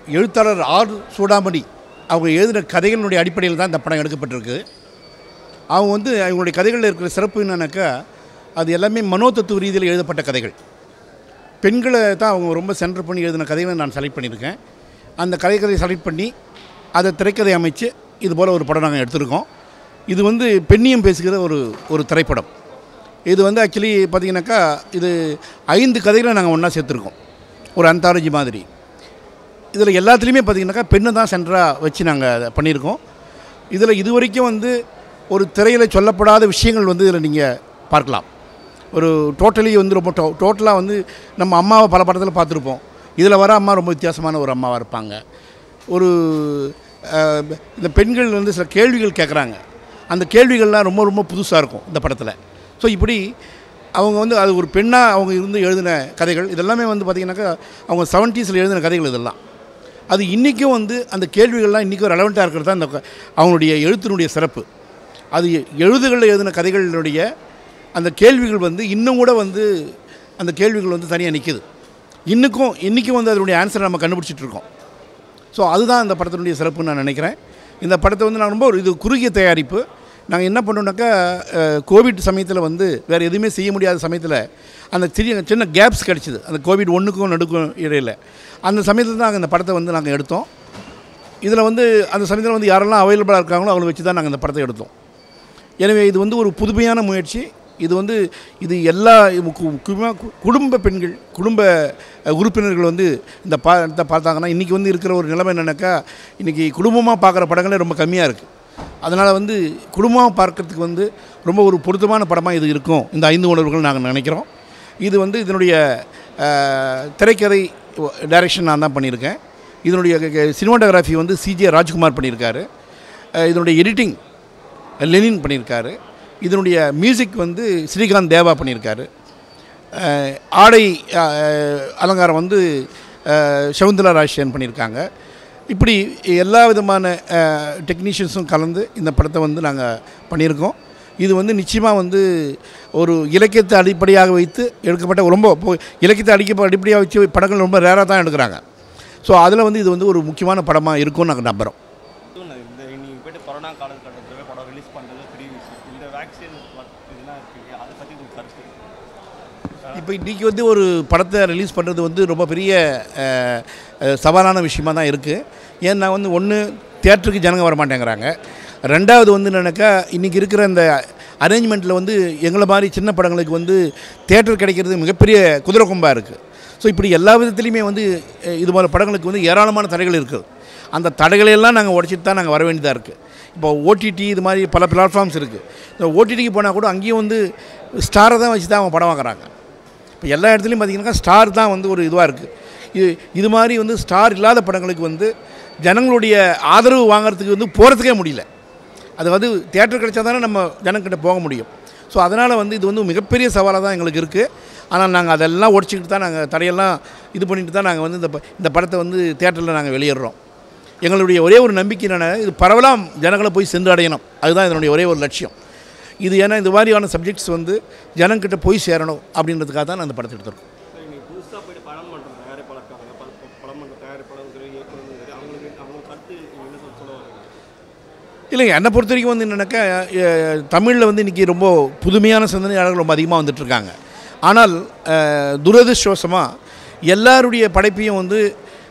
எழுத்தாளர் ஆர் சூடாமணி அவங்க எழுதின கதைகளினுடைய அடிப்படையில் தான் இந்த படம் எடுக்கப்பட்டிருக்கு அவங்க வந்து அவங்களுடைய கதைகளில் இருக்கிற சிறப்பு என்னன்னாக்கா அது எல்லாமே மனோதத்துவ ரீதியில் எழுதப்பட்ட கதைகள் பெண்களை தான் அவங்க ரொம்ப சென்டர் பண்ணி எழுதின கதைகளை நான் செலக்ட் பண்ணியிருக்கேன் அந்த கதைகளை செலக்ட் பண்ணி அதை திரைக்கதை அமைச்சு இது போல் ஒரு படம் நாங்கள் எடுத்திருக்கோம் இது வந்து பெண்ணியம் பேசுகிற ஒரு ஒரு திரைப்படம் இது வந்து ஆக்சுவலி பார்த்தீங்கன்னாக்கா இது ஐந்து கதைகளை நாங்கள் ஒன்றா சேர்த்துருக்கோம் ஒரு அந்தாலஜி மாதிரி இதில் எல்லாத்துலேயுமே பார்த்தீங்கன்னாக்கா பெண்ணை தான் சென்டராக வச்சு நாங்கள் அதை பண்ணியிருக்கோம் இதில் இது வரைக்கும் வந்து ஒரு திரையில் சொல்லப்படாத விஷயங்கள் வந்து இதில் நீங்கள் பார்க்கலாம் ஒரு டோட்டலி வந்து ரொம்ப டோ டோட்டலாக வந்து நம்ம அம்மாவை பல படத்தில் பார்த்துருப்போம் இதில் வர அம்மா ரொம்ப வித்தியாசமான ஒரு அம்மாவாக இருப்பாங்க ஒரு அஹ், இந்த பெண்கள் வந்து சில கேள்விகள் கேட்குறாங்க அந்த கேள்விகள்லாம் ரொம்ப ரொம்ப புதுசாக இருக்கும் இந்த படத்தில் ஸோ இப்படி அவங்க வந்து அது ஒரு பெண்ணாக அவங்க இருந்து எழுதின கதைகள் இதெல்லாமே வந்து பார்த்திங்கனாக்கா அவங்க செவன்ட்டீஸில் எழுதின கதைகள் இதெல்லாம் அது இன்றைக்கும் வந்து அந்த கேள்விகள்லாம் இன்றைக்கும் ரெலவெண்ட்டாக இருக்கிறது தான் அந்த க- அவங்களுடைய எழுத்தினுடைய சிறப்பு அது எழுதுகளில் எழுதின கதைகளினுடைய அந்த கேள்விகள் வந்து இன்னும் கூட வந்து அந்த கேள்விகள் வந்து தனியாக நிற்கிது இன்னுக்கும் இன்றைக்கும் வந்து அதனுடைய ஆன்சரை நம்ம கண்டுபிடிச்சிட்டு இருக்கோம் ஸோ அதுதான் இந்த படத்தினுடைய சிறப்புன்னு நான் நினைக்கிறேன் இந்த படத்தை வந்து நான் ரொம்ப ஒரு இது குறுகிய தயாரிப்பு நாங்கள் என்ன பண்ணோம்னாக்கா அஹ், கோவிட் சமயத்தில் வந்து வேறு எதுவுமே செய்ய முடியாத சமயத்தில் அந்த சிறிய சின்ன கேப்ஸ் கிடச்சிது அந்த கோவிட் ஒன்றுக்கும் நடுக்கும் இடையில் அந்த சமயத்தில் தான் அந்த படத்தை வந்து நாங்கள் எடுத்தோம் இதில் வந்து அந்த சமயத்தில் வந்து யாரெல்லாம் அவைலபிளாக இருக்காங்களோ அவங்கள வச்சு தான் நாங்கள் இந்த படத்தை எடுத்தோம் எனவே இது வந்து ஒரு புதுமையான முயற்சி இது வந்து இது எல்லா முக்கியமாக குடும்ப பெண்கள் குடும்ப அஹ், உறுப்பினர்கள் வந்து இந்த பா இந்த பார்த்தாங்கன்னா இன்றைக்கி வந்து இருக்கிற ஒரு நிலைமை என்னென்னாக்கா இன்றைக்கி குடும்பமாக பார்க்குற படங்களே ரொம்ப கம்மியாக இருக்குது அதனால் வந்து குடும்பமாக பார்க்கறதுக்கு வந்து ரொம்ப ஒரு பொருத்தமான படமாக இது இருக்கும் இந்த ஐந்து உணர்வுகள் நாங்கள் நினைக்கிறோம் இது வந்து இதனுடைய அஹ், திரைக்கதை டைரக்ஷன் நான் தான் பண்ணியிருக்கேன் இதனுடைய சினிமாட்டோகிராஃபி வந்து சிஜே ராஜ்குமார் பண்ணியிருக்காரு அஹ், இதனுடைய எடிட்டிங் லெனின் பண்ணியிருக்காரு இதனுடைய மியூசிக் வந்து ஸ்ரீகாந்த் தேவா பண்ணியிருக்காரு அஹ், ஆடை அஹ், அலங்காரம் வந்து அஹ், சகுந்தலா ராஜ்யன் பண்ணியிருக்காங்க இப்படி எல்லா விதமான டெக்னீஷியன்ஸும் கலந்து இந்த படத்தை வந்து நாங்கள் பண்ணியிருக்கோம் இது வந்து நிச்சயமாக வந்து ஒரு இலக்கியத்தை அடிப்படையாக வைத்து எடுக்கப்பட்ட ரொம்ப இப்போ இலக்கியத்தை அடிக்க அடிப்படையாக வச்சு படங்கள் ரொம்ப ரேராக தான் எடுக்கிறாங்க ஸோ அதில் வந்து இது வந்து ஒரு முக்கியமான படமாக இருக்கும்னு நாங்கள் நம்புகிறோம் இதுவும் நான் இந்த நீங்கள் போயிட்டு கொரோனா காலகட்டத்தில் படம் ரிலீஸ் பண்ணுறது பெரிய விஷயம் இந்த வேக்சின் இதெல்லாம் இருக்கு அதை பற்றி உங்களுக்கு கருத்து இப்போ இன்றைக்கி வந்து ஒரு படத்தை ரிலீஸ் பண்ணுறது வந்து ரொம்ப பெரிய அஹ், அஹ், சவாலான விஷயமா தான் இருக்குது ஏன்னா வந்து ஒன்று தியேட்டருக்கு ஜனங்க வர மாட்டேங்கிறாங்க ரெண்டாவது வந்து என்னன்னாக்கா இன்றைக்கி இருக்கிற அந்த அரேஞ்ச்மெண்ட்டில் வந்து எங்களை மாதிரி சின்ன படங்களுக்கு வந்து தியேட்டர் கிடைக்கிறது மிகப்பெரிய குதிரை கொம்பாக இருக்குது ஸோ இப்படி எல்லா விதத்துலையுமே வந்து அஹ், இது போல படங்களுக்கு வந்து ஏராளமான தடைகள் இருக்குது அந்த தடைகளையெல்லாம் நாங்கள் உடச்சிட்டு தான் நாங்கள் வர வேண்டியதாக இருக்குது இப்போ ஓடிடி இது மாதிரி பல பிளாட்ஃபார்ம்ஸ் இருக்குது இந்த ஓடிடிக்கு போனால் கூட அங்கேயும் வந்து ஸ்டாரை தான் வச்சு தான் அவங்க படம் வாங்குறாங்க இப்போ எல்லா இடத்துலையும் பார்த்தீங்கன்னா ஸ்டார் தான் வந்து ஒரு இதுவாக இருக்குது இது இது மாதிரி வந்து ஸ்டார் இல்லாத படங்களுக்கு வந்து ஜனங்களுடைய ஆதரவு வாங்குறதுக்கு வந்து போகிறதுக்கே முடியல அது வந்து தியேட்டர் கிடைச்சா தானே நம்ம ஜனங்கிட்ட போக முடியும் ஸோ அதனால் வந்து இது வந்து மிகப்பெரிய சவாலாக தான் எங்களுக்கு இருக்குது ஆனால் நாங்கள் அதெல்லாம் உடச்சிக்கிட்டு தான் நாங்கள் தடையெல்லாம் இது பண்ணிட்டு தான் நாங்கள் வந்து இந்த ப- இந்த படத்தை வந்து தியேட்டரில் நாங்கள் வெளியிடுறோம் எங்களுடைய ஒரே ஒரு நம்பிக்கை என்னென்னா இது பரவலாம் ஜனங்களை போய் சென்று அடையணும் அதுதான் இதனுடைய ஒரே ஒரு லட்சியம் இது ஏன்னா இந்த மாதிரியான சப்ஜெக்ட்ஸ் வந்து ஜனங்கிட்ட போய் சேரணும் அப்படின்றதுக்காக தான் நான் இந்த படத்தை எடுத்திருக்கோம் சரி நீங்கள் புதுசாக போயிட்டு படம் பண்ணுற தயாரிப்பாளர் இருக்காங்க ப- ப- படம் பண்ணுற தயாரிப்பாளர் சரி இயக்குனர் சரி அவங்களுக்கு அவங்க கருத்து நீங்கள் என்ன சொல்ல சொல்ல வரீங்க இல்லைங்க என்னை பொறுத்த வரைக்கும் வந்து என்னென்னாக்கா தமிழில் வந்து இன்றைக்கி ரொம்ப புதுமையான சிந்தனையாளர்கள் ரொம்ப அதிகமாக வந்துட்டுருக்காங்க ஆனால் துரதிருஷ்டவசமாக எல்லாருடைய படைப்பையும் வந்து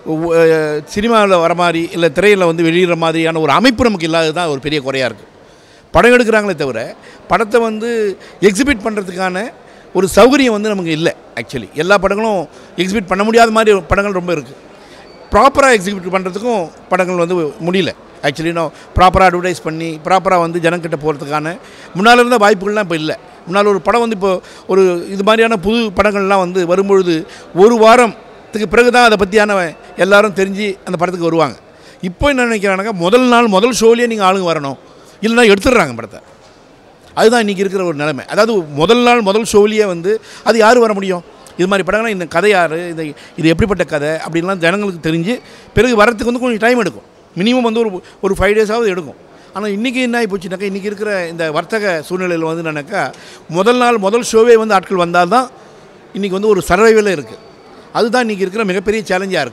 சினிமாவில் வர மாதிரி இல்லை திரையில் வந்து வெளியிடுற மாதிரியான ஒரு அமைப்பு நமக்கு இல்லாதது தான் ஒரு பெரிய குறையாக இருக்குது படம் எடுக்கிறாங்களே தவிர படத்தை வந்து எக்ஸிபிட் பண்ணுறதுக்கான ஒரு சௌகரியம் வந்து நமக்கு இல்லை ஆக்சுவலி எல்லா படங்களும் எக்ஸிபிட் பண்ண முடியாத மாதிரி படங்கள் ரொம்ப இருக்குது ப்ராப்பராக எக்ஸிக்யூட் பண்ணுறதுக்கும் படங்கள் வந்து முடியல ஆக்சுவலி நான் ப்ராப்பராக அட்வர்டைஸ் பண்ணி ப்ராப்பராக வந்து ஜனங்கிட்ட போகிறதுக்கான முன்னால் இருந்த வாய்ப்புகள்லாம் இப்போ இல்லை முன்னால் ஒரு படம் வந்து இப்போ ஒரு இது மாதிரியான புது படங்கள்லாம் வந்து வரும்பொழுது ஒரு வாரத்துக்கு பிறகு தான் அதை பற்றியான எல்லாரும் தெரிஞ்சு அந்த படத்துக்கு வருவாங்க இப்போ என்ன நினைக்கிறானாக்கா முதல் நாள் முதல் ஷோலேயே நீங்கள் ஆளுங்க வரணும் இல்லைன்னா எடுத்துடுறாங்க படத்தை அதுதான் இன்றைக்கி இருக்கிற ஒரு நிலைமை அதாவது முதல் நாள் முதல் ஷோவிலேயே வந்து அது யார் வர முடியும் இது மாதிரி படங்கள்லாம் இந்த கதை யார் இது இது எப்படிப்பட்ட கதை அப்படின்லாம் ஜனங்களுக்கு தெரிஞ்சு பிறகு வரத்துக்கு வந்து கொஞ்சம் டைம் எடுக்கும் மினிமம் வந்து ஒரு ஒரு ஃபைவ் டேஸாவது எடுக்கும் ஆனால் இன்றைக்கி என்ன ஆகி போச்சுனாக்கா இன்றைக்கி இருக்கிற இந்த வர்த்தக சூழ்நிலையில் வந்து என்னன்னாக்கா முதல் நாள் முதல் ஷோவே வந்து ஆட்கள் வந்தால் தான் இன்றைக்கி வந்து ஒரு சர்வைவலே இருக்குது அதுதான் இன்றைக்கி இருக்கிற மிகப்பெரிய சேலஞ்சாக இருக்குது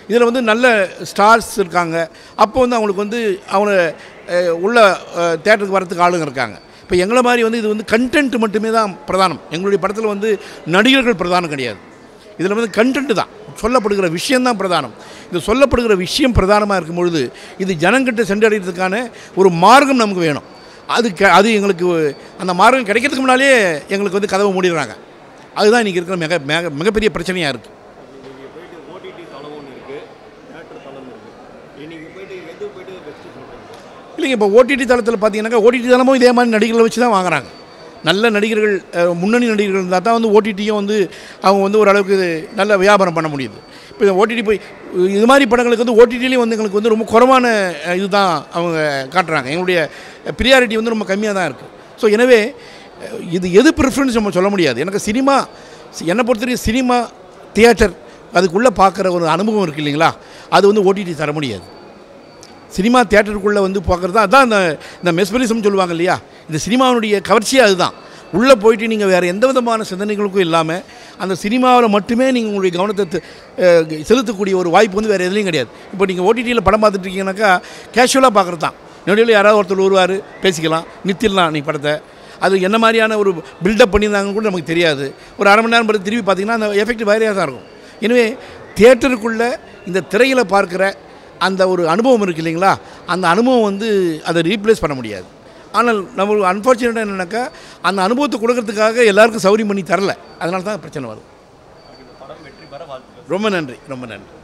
இதில் வந்து நல்ல ஸ்டார்ஸ் இருக்காங்க அப்போ வந்து அவங்களுக்கு வந்து அவங்க அஹ், உள்ள தேட்டருக்கு வரத்துக்கு ஆளுங்க இருக்காங்க இப்போ எங்களை மாதிரி வந்து இது வந்து கண்டென்ட் மட்டுமே தான் பிரதானம் எங்களுடைய படத்தில் வந்து நடிகர்கள் பிரதானம் கிடையாது இதில் வந்து கண்டென்ட் தான் சொல்லப்படுகிற விஷயம்தான் பிரதானம் இது சொல்லப்படுகிற விஷயம் பிரதானமாக இருக்கும் பொழுது இது ஜனங்கிட்ட சென்றடைகிறதுக்கான ஒரு மார்க்கம் நமக்கு வேணும் அது க அது எங்களுக்கு அந்த மார்க்கம் கிடைக்கிறதுக்கு முன்னாலே எங்களுக்கு வந்து கதவை மூடிடுறாங்க அதுதான் இன்றைக்கி இருக்கிற மிக மிக மிகப்பெரிய பிரச்சனையாக இருக்குது நீங்கள் போயிட்டு ஓடிடி தளம் ஒன்று இருக்குது தேட்டர் தளம் இருக்குது நீங்கள் போயிட்டு எது போயிட்டு பெஸ்ட்டு சொல்கிறீங்க இல்லைங்க இப்போ ஓடிடி தளத்தில் பார்த்தீங்கன்னாக்கா ஓடிடி தளமும் இதே மாதிரி நடிகர்களை வச்சு தான் வாங்குறாங்க நல்ல நடிகர்கள் அஹ், முன்னணி நடிகர்கள் இருந்தால் தான் வந்து ஓடிடியும் வந்து அவங்க வந்து ஓரளவுக்கு இது நல்ல வியாபாரம் பண்ண முடியுது இப்போ இந்த ஓடிடி போய் இது மாதிரி படங்களுக்கு வந்து ஓடிடிலையும் வந்து எங்களுக்கு வந்து ரொம்ப குறைவான அஹ், இதுதான் அவங்க காட்டுறாங்க எங்களுடைய ப்ரியாரிட்டி வந்து ரொம்ப கம்மியாக தான் இருக்குது ஸோ எனவே அஹ், இது எது ப்ரிஃபரன்ஸ் நம்ம சொல்ல முடியாது எனக்கு சினிமா என்னை பொறுத்தவரைக்கும் சினிமா தியேட்டர் அதுக்குள்ளே பார்க்குற ஒரு அனுபவம் இருக்குது இல்லைங்களா அது வந்து ஓடிடி தர முடியாது சினிமா தியேட்டருக்குள்ளே வந்து பார்க்குறது தான் அதான் இந்த இந்த மெஸ்பரிசம் சொல்லுவாங்க இல்லையா இந்த சினிமாவினுடைய கவர்ச்சியே அதுதான் உள்ளே போயிட்டு நீங்கள் வேறு எந்த விதமான சிந்தனைகளுக்கும் இல்லாமல் அந்த சினிமாவில் மட்டுமே நீங்கள் உங்களுடைய கவனத்தை தி- அஹ் செலுத்தக்கூடிய ஒரு வாய்ப்பு வந்து வேறு எதுலேயும் கிடையாது இப்போ நீங்கள் ஓடிடியில் படம் பார்த்துட்டு இருக்கீங்கன்னாக்கா கேஷுவலாக பார்க்குறது தான் நொடியில் யாராவது ஒருத்தர் வருவார் பேசிக்கலாம் நிறுத்திடலாம் நீ படத்தை அது என்ன மாதிரியான ஒரு பில்டப் பண்ணியிருந்தாங்கன்னு கூட நமக்கு தெரியாது ஒரு அரை மணி நேரம் பிறகு திரும்பி பார்த்தீங்கன்னா அந்த எஃபெக்ட் வேறையாக தான் இருக்கும் எனவே தியேட்டருக்குள்ளே இந்த திரையில் பார்க்குற அந்த ஒரு அனுபவம் இருக்கு இல்லைங்களா அந்த அனுபவம் வந்து அதை ரீப்ளேஸ் பண்ண முடியாது ஆனால் நம்ம அன்ஃபார்ச்சுனேட்டாக என்னென்னாக்கா அந்த அனுபவத்தை கொடுக்கறதுக்காக எல்லாருக்கும் சௌரியம் பண்ணி தரல அதனால தான் பிரச்சனை வரும் இந்த படம் வெற்றி பெற வாழ்த்துக்கள் ரொம்ப நன்றி ரொம்ப நன்றி